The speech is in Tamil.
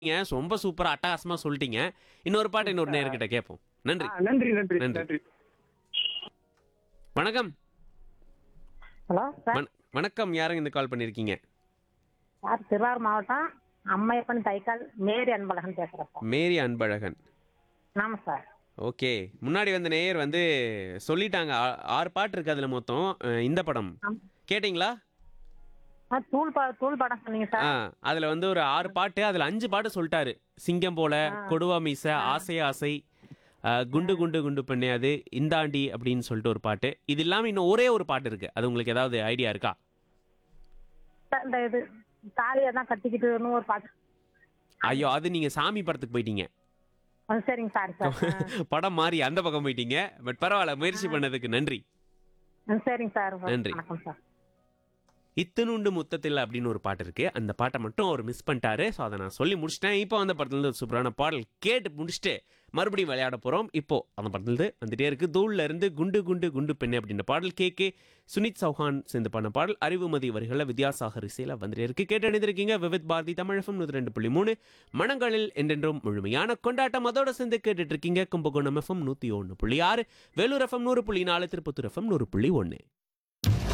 நீங்க ரொம்ப சூப்பரா அட்டகாசமா சொல்லிட்டீங்க இன்னொரு பாட்டு இன்னொரு நேர்கிட்ட கேட்போம் நன்றி ஆ, நன்றி நன்றி நன்றி. நன்றி வணக்கம் ஹலோ சார் வண- வணக்கம் யாருங்க இந்த கால் பண்ணிருக்கீங்க சார் திருவாரூர் மாவட்டம் அம்மையப்பன் தைக்கால் மேரி அன்பழகன் பேசுகிறேன் சார் மேரி அன்பழகன் ஆமாம் சார் ஓகே முன்னாடி வந்த நேயர் வந்து சொல்லிட்டாங்க ஆ- ஆறு பாட்டு இருக்கு அதுல மொத்தம் அஹ், இந்த படம் ஆம். கேட்டிங்களா ஆ தூள் பா தூள் படம் சொன்னீங்க ஆ சார் அதுல வந்து ஒரு ஆறு பாட்டு அதுல அஞ்சு பாட்டு சொல்லிட்டாரு சிங்கம் போல கொடுவா மீச ஆசை ஆசை ஆ, குண்டு குண்டு குண்டு பெண்ணே அது இந்தாண்டி அப்படின்னு சொல்லிட்டு ஒரு பாட்டு இது இல்லாம இன்னும் ஒரே ஒரு பாட்டு இருக்கு அது உங்களுக்கு ஏதாவது ஐடியா இருக்கா சார், இந்த இது தாலியை தான் கட்டிக்கிட்டு இன்னும் ஒரு பாட்டு ஐயோ அது நீங்க சாமி படத்துக்கு போயிட்டீங்க ஆ, சரிங்க சார் சார் படம் மாறி அந்த பக்கம் போயிட்டீங்க பட் பரவாயில்ல முயற்சி பண்ணதுக்கு நன்றி ஆ, சரிங்க சார் நன்றி. வணக்கம் சார் இத்தனுண்டு முத்தத்தில் அப்படின்னு ஒரு பாட்டு இருக்கு அந்த பாட்டை மட்டும் அவர் மிஸ் பண்ணிட்டாரு ஸோ அதை நான் சொல்லி முடிச்சிட்டேன் இப்போ அந்த படத்துலேருந்து ஒரு சூப்பரான பாடல் கேட்டு முடிச்சுட்டு மறுபடியும் விளையாட போகிறோம் இப்போ அந்த படத்துலேருந்து வந்துட்டே இருக்கு தூள்ல இருந்து குண்டு குண்டு குண்டு பெண்ணு அப்படின்ற பாடல் கே கே சுனித் சௌஹான் சேர்ந்து பண்ண பாடல் அறிவுமதி வரிகளில் வித்யாசாகர் இசையில் வந்துட்டே இருக்கு கேட்டு அணிந்திருக்கீங்க விவித் பாரதி தமிழகம் நூற்றி ரெண்டு புள்ளி மூணு மனங்களில் என்றென்றும் முழுமையான கொண்டாட்டம் அதோட சேர்ந்து கேட்டுட்டு இருக்கீங்க கும்பகோணம் எஃப்எம் நூற்றி ஒன்று புள்ளி ஆறு வேலூர் எஃப்எம் நூறு புள்ளி நாலு திருப்பத்தூர் எஃப்எம் நூறு புள்ளி ஒன்று